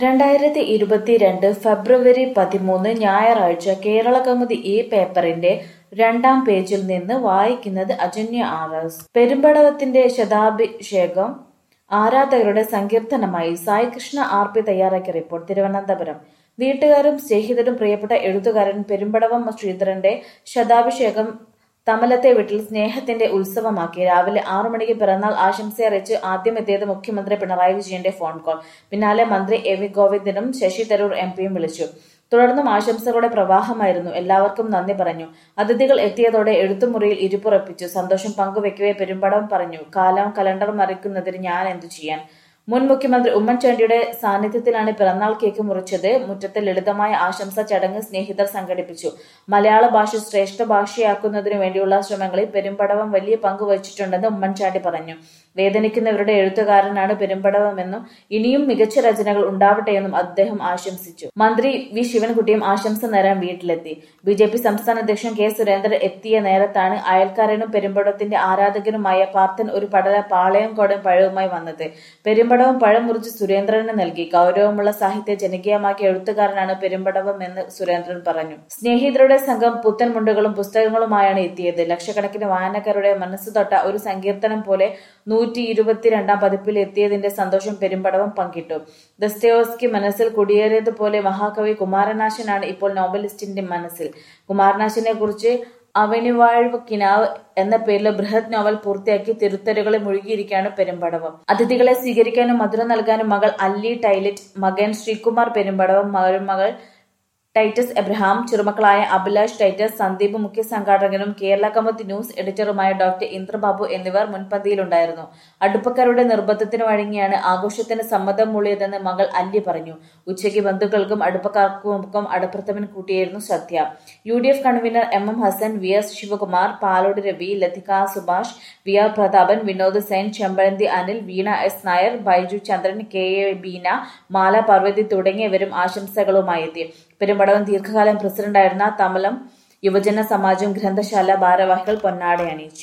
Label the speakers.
Speaker 1: രണ്ടായിരത്തി ഇരുപത്തിരണ്ട് ഫെബ്രുവരി പതിമൂന്ന് ഞായറാഴ്ച കേരളകൗമുദി ഈ പേപ്പറിന്റെ രണ്ടാം പേജിൽ നിന്ന് വായിക്കുന്നത് അജന്യ ആർ എസ് പെരുമ്പടവത്തിന്റെ ശതാഭിഷേകം ആരാധകരുടെ സങ്കീർത്തനമായി സായി കൃഷ്ണ ആർ പി തയ്യാറാക്കിയ റിപ്പോർട്ട് തിരുവനന്തപുരം വീട്ടുകാരും സ്നേഹിതരും പ്രിയപ്പെട്ട എഴുത്തുകാരൻ പെരുമ്പടവം ശ്രീധരന്റെ ശതാഭിഷേകം തമലത്തെ വീട്ടിൽ സ്നേഹത്തിന്റെ ഉത്സവമാക്കി രാവിലെ ആറു മണിക്ക് പിറന്നാൾ ആശംസയറിയിച്ച് ആദ്യം എത്തിയത് മുഖ്യമന്ത്രി പിണറായി വിജയന്റെ ഫോൺ കോൾ പിന്നാലെ മന്ത്രി എ വി ഗോവിന്ദനും ശശി തരൂർ എം പിയും വിളിച്ചു തുടർന്നും ആശംസകളുടെ പ്രവാഹമായിരുന്നു എല്ലാവർക്കും നന്ദി പറഞ്ഞു അതിഥികൾ എത്തിയതോടെ എഴുത്തുമുറിയിൽ ഇരിപ്പുറപ്പിച്ചു സന്തോഷം പങ്കുവെക്കവേ പെരുമ്പടം പറഞ്ഞു കാലം കലണ്ടർ മറിക്കുന്നതിന് ഞാൻ എന്തു ചെയ്യാൻ മുൻ മുഖ്യമന്ത്രി ഉമ്മൻചാണ്ടിയുടെ സാന്നിധ്യത്തിലാണ് പിറന്നാൾ കേക്ക് മുറിച്ചത് മുറ്റത്ത് ലളിതമായ ആശംസ ചടങ്ങ് സ്നേഹിതർ സംഘടിപ്പിച്ചു മലയാള ഭാഷ ശ്രേഷ്ഠ ഭാഷയാക്കുന്നതിനു വേണ്ടിയുള്ള ശ്രമങ്ങളിൽ പെരുമ്പടവം വലിയ പങ്ക് വഹിച്ചിട്ടുണ്ടെന്ന് ഉമ്മൻചാണ്ടി പറഞ്ഞു വേദനിക്കുന്നവരുടെ എഴുത്തുകാരനാണ് പെരുമ്പടവമെന്നും ഇനിയും മികച്ച രചനകൾ ഉണ്ടാവട്ടെയെന്നും അദ്ദേഹം ആശംസിച്ചു മന്ത്രി വി ശിവൻകുട്ടിയും ആശംസ നേരാൻ വീട്ടിലെത്തി ബി ജെ പി സംസ്ഥാന അധ്യക്ഷൻ കെ സുരേന്ദ്രൻ എത്തിയ നേരത്താണ് അയൽക്കാരനും പെരുമ്പടവത്തിന്റെ ആരാധകനുമായ പാർത്ഥൻ ഒരു പടല പാളയം കോടൻ പഴവുമായി വന്നത് പെരുമ്പടവം പഴം മുറിച്ച് സുരേന്ദ്രന് നൽകി ഗൗരവമുള്ള സാഹിത്യ ജനകീയമാക്കിയ എഴുത്തുകാരനാണ് പെരുമ്പടവം എന്ന് സുരേന്ദ്രൻ പറഞ്ഞു സ്നേഹിതരുടെ സംഘം പുത്തൻ മുണ്ടുകളും പുസ്തകങ്ങളുമായാണ് എത്തിയത് ലക്ഷക്കണക്കിന് വായനക്കാരുടെ മനസ്സ് തൊട്ട ഒരു സങ്കീർത്തനം പോലെ നൂറ്റി ഇരുപത്തിരണ്ടാം പതിപ്പിൽ എത്തിയതിന്റെ സന്തോഷം പെരുമ്പടവം പങ്കിട്ടു ദസ്തയോസ്കി മനസ്സിൽ കുടിയേറിയതുപോലെ മഹാകവി കുമാരനാശനാണ് ഇപ്പോൾ നോവലിസ്റ്റിന്റെ മനസ്സിൽ കുമാരനാശനെ കുറിച്ച് അവനിവാഴ്വ് കിനാവ് എന്ന പേരിൽ ബൃഹത് നോവൽ പൂർത്തിയാക്കി തിരുത്തലുകളിൽ മുഴുകിയിരിക്കുകയാണ് പെരുമ്പടവം അതിഥികളെ സ്വീകരിക്കാനും മധുരം നൽകാനും മകൾ അല്ലി ടൈലറ്റ് മകൻ ശ്രീകുമാർ പെരുമ്പടവം മരുമകൾ ടൈറ്റസ് എബ്രഹാം ചെറുമക്കളായ അഭിലാഷ് ടൈറ്റസ് സന്ദീപ് മുഖ്യ സംഘാടകനും കേരള കമത്ത് ന്യൂസ് എഡിറ്ററുമായ ഡോക്ടർ ഇന്ദ്രബാബു എന്നിവർ മുൻപന്തിയിലുണ്ടായിരുന്നു അടുപ്പക്കാരുടെ നിർബന്ധത്തിന് വഴങ്ങിയാണ് ആഘോഷത്തിന് സമ്മതം മൂളിയതെന്ന് മകൾ അല്ലി പറഞ്ഞു ഉച്ചയ്ക്ക് ബന്ധുക്കൾക്കും അടുപ്പക്കാർക്കുമൊപ്പം അടുപ്രഥമൻ കൂട്ടിയായിരുന്നു സദ്യ U D F convener M M Hasan V S Sivakumar Palode Ravi Lathika Subhash V R Prathapan Vinod Sen Chempazhanthi Anil Veena S Nair Baiju Chandran K A Beena Mala Parvathy തുടങ്ങിയവരും ആശംസകളുമായി എത്തി പെരുമ്പടവം ദീർഘകാലം പ്രസിഡന്റായിരുന്ന തമലം യുവജന സമാജം ഗ്രന്ഥശാല ഭാരവാഹികൾ പൊന്നാട അണിയിച്ചു